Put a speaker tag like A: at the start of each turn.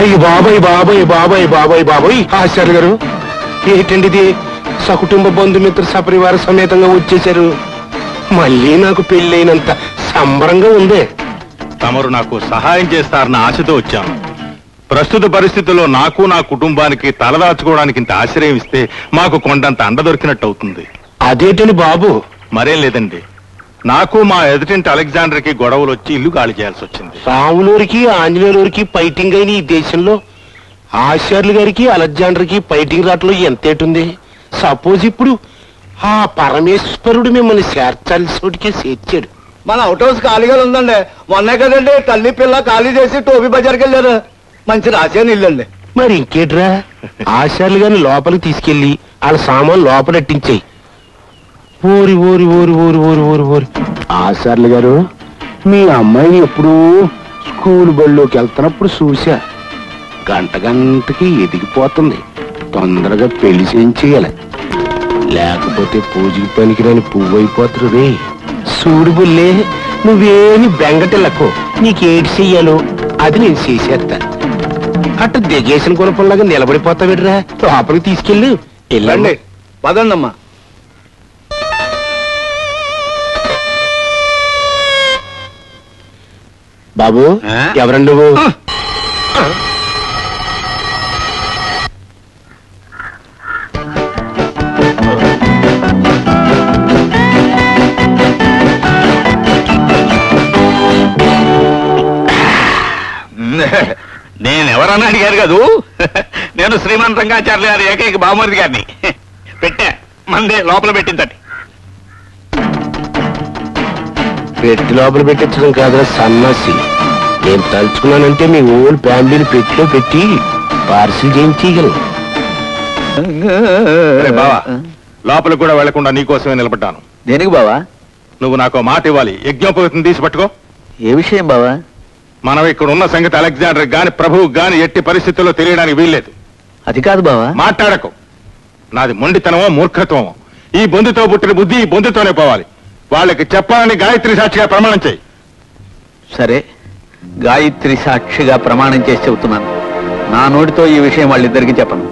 A: అయ్యి బాబాయ్ బాబాయ్ బాబాయ్ బాబాయ్ బాబాయ్ ఆచార్య గారు ఏంటండి ఇది సకుటుంబ బంధుమిత్ర సపరివార సమేతంగా వచ్చేశారు మళ్ళీ నాకు పెళ్ళైనంత సంబరంగా ఉంది
B: తమరు నాకు సహాయం చేస్తారన్న ఆశతో వచ్చాను ప్రస్తుత పరిస్థితుల్లో నాకు నా కుటుంబానికి తలదాచుకోవడానికి ఇంత ఆశ్రయం ఇస్తే మాకు కొండంత అండ దొరికినట్టు అవుతుంది
A: అదేంటండి బాబు
B: మరేం లేదండి నాకు మా ఎదుటింటి అలెగ్జాండర్కి గొడవలు వచ్చి ఇల్లు ఖాళీ చేయాల్సి వచ్చింది
A: రాములూరికి ఆంజనేయులూరికి ఫైటింగ్ అయిన ఈ దేశంలో ఆచార్యులు గారికి అలెగ్జాండర్కి ఫైటింగ్ రాట్లో ఎంతేటుంది సపోజ్ ఇప్పుడు ఆ పరమేశ్వరుడు మిమ్మల్ని చేర్చాల్సికే చేర్చాడు
C: మన అవుట్ హౌస్ ఖాళీగా ఉందండి మొన్నే కదండి తల్లి పిల్ల ఖాళీ చేసి టోపీ బజార్కి వెళ్ళారు మంచి రాసేని ఇల్లండి
A: మరి ఇంకేట్రా ఆచార్యులు గారిని లోపలికి తీసుకెళ్లి వాళ్ళ సామాన్ లోపలెట్టించాయి ఓరి ఓరి ఓరి ఓరి ఓరి ఓరి ఓరి ఆచార్యులు గారు మీ అమ్మాయిని ఎప్పుడూ స్కూల్ బడిలోకి వెళ్తున్నప్పుడు చూసా గంట గంటకి ఎదిగిపోతుంది తొందరగా పెళ్లి చేయించేయాలి లేకపోతే పూజకి పనికిరాని పువ్వు అయిపోతురు రే చూడు బుల్లే నువ్వేమి బెంగటిల్లకు నీకేటి చెయ్యాలో అది నేను చేసేస్తా అట్ట దిగేసిన గుణపంలాగా నిలబడిపోతావిడ్రా లోపలికి తీసుకెళ్ళు
C: రండి
A: వెళ్ళండి
C: పదండమ్మా
A: బాబు
B: ఆ?
A: ఎవరండి నువ్వు
B: నేను ఎవరన్నా అడిగారు కదూ నేను శ్రీమంత రంగాచార్య గారి ఏకైక బామూర్తి గారిని పెట్టా మందే లోపల పెట్టిందండి
A: పెట్టి లోపల పెట్టించడం కాదురా సన్నాసి నేను తలుచుకున్నానంటే మీ ఓల్డ్ ఫ్యామిలీని పెట్టిలో పెట్టి పార్సిల్ చేయించగలను
B: సరే బావా లోపలికి కూడా వెళ్లకుండా నీకోసమే నిలబడ్డాను
C: దేనికి బావా
B: నువ్వు నాకు ఓ మాట ఇవ్వాలి యజ్ఞోపవితం తీసి పట్టుకో
C: ఏ విషయం బావా
B: మనం ఇక్కడ ఉన్న సంగతి అలెగ్జాండర్ గాని ప్రభువు గాని ఎట్టి పరిస్థితుల్లో తెలియడానికి వీల్లేదు
C: అది కాదు బావా
B: మాట్లాడకు నాది మొండితనమో మూర్ఖత్వమో ఈ బొందుతో పుట్టిన బుద్ధి ఈ బొందుతోనే పోవాలి వాళ్ళకి చెప్పాలని గాయత్రి సాక్షిగా ప్రమాణం చేయి
C: సరే గాయత్రి సాక్షిగా ప్రమాణం చేసి చెబుతున్నాను నా నోటితో ఈ విషయం వాళ్ళిద్దరికి చెప్పను